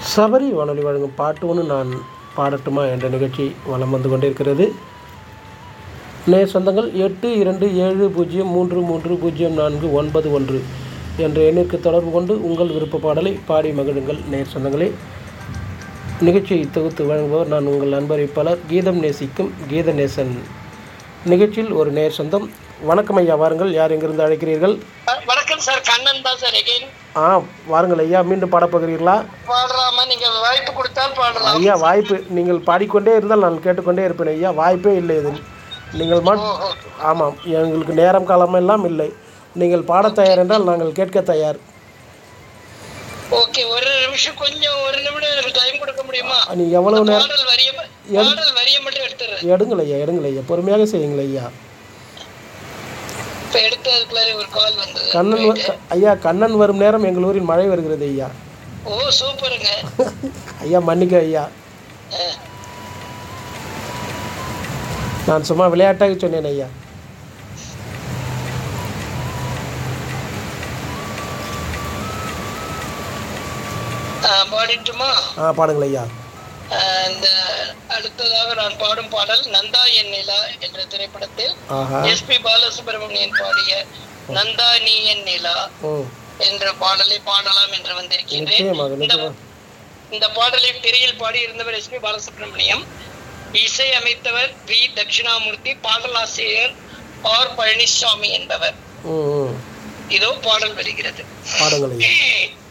சபரி வானொலி வழங்கும் பாட்டு ஒன்று நான் பாடட்டுமா என்ற நிகழ்ச்சி வலம் வந்து கொண்டிருக்கிறது நேர் சொந்தங்கள் எட்டு இரண்டு ஏழு பூஜ்ஜியம் மூன்று மூன்று பூஜ்ஜியம் நான்கு ஒன்பது ஒன்று என்ற எண்ணிற்கு தொடர்பு கொண்டு உங்கள் விருப்ப பாடலை பாடி மகிழுங்கள் நேர் சொந்தங்களே நிகழ்ச்சியை தொகுத்து வழங்குபவர் நான் உங்கள் நண்பறிப்பாளர் கீதம் நேசிக்கும் கீத நேசன் நிகழ்ச்சியில் ஒரு நேர் சொந்தம் வணக்கம் ஐயா வாருங்கள் யார் எங்கிருந்து அழைக்கிறீர்கள் வணக்கம் சார் கண்ணன் தான் சார் எகைன் ஆ வாருங்கள் ஐயா மீண்டும் பாடப்போகிறீர்களா பாடுறாம நீங்க வாய்ப்பு கொடுத்தால் பாடலாம் ஐயா வாய்ப்பு நீங்கள் பாடிக்கொண்டே இருந்தால் நான் கேட்டுக்கொண்டே இருப்பேன் ஐயா வாய்ப்பே இல்லை இதில் நீங்கள் மட் ஓஹோ. ஆமாம் எங்களுக்கு நேரம் காலமெல்லாம் இல்லை நீங்கள் பாடத் தயார் என்றால் நாங்கள் கேட்க தயார் ஓகே ஒரு நிமிஷம் கொஞ்சம் ஒரு நிமிடம் எனக்கு டைம் கொடுக்க முடியுமா நீ எவ்வளவு நேரம் பாடல் வரிய ம- பாடல் வரிய மட்டும் எடுத்துறேன் எடுங்கள் ஐயா எடுங்கள் ஐயா பொறுமையாக செய்யுங்கள் ஐயா இப்ப எடுத்து அதுக்குள்ளார ஒரு கால் வந்தது கண்ணன் வ- க- ஐயா கண்ணன் வரும் நேரம் எங்கள் ஊரில் மழை வருகிறது ஐயா ஓ சூப்பருங்க ஐயா மன்னிக்க ஐயா அஹ், நான் சும்மா விளையாட்டாக சொன்னேன் ஐயா அஹ், பாடிட்டுமா ஆ பாடுங்கள் ஐயா அஹ், இந்த அடுத்ததாக நான் பாடும் பாடல் நந்தா என் நிலா என்ற திரைப்படத்தில் ஆஹா எஸ்பி பாலசுப்ரமணியன் பாடிய நந்தா நீ என் நிலா ம் என்ற பாடலை பாடலாம் என்று வந்திருக்கின்றேன் நிச்சயமாக இந்த நிச்சயமாக இந்த பாடலை திரையில் பாடியிருந்தவர் எஸ்பி பாலசுப்ரமணியம் இசை அமைத்தவர் வி தட்சிணாமூர்த்தி பாடலாசிரியர் ஆர் பழனிசாமி என்பவர் ம் ம் இதோ பாடல் வருகிறது பாடுங்கள் ஐயா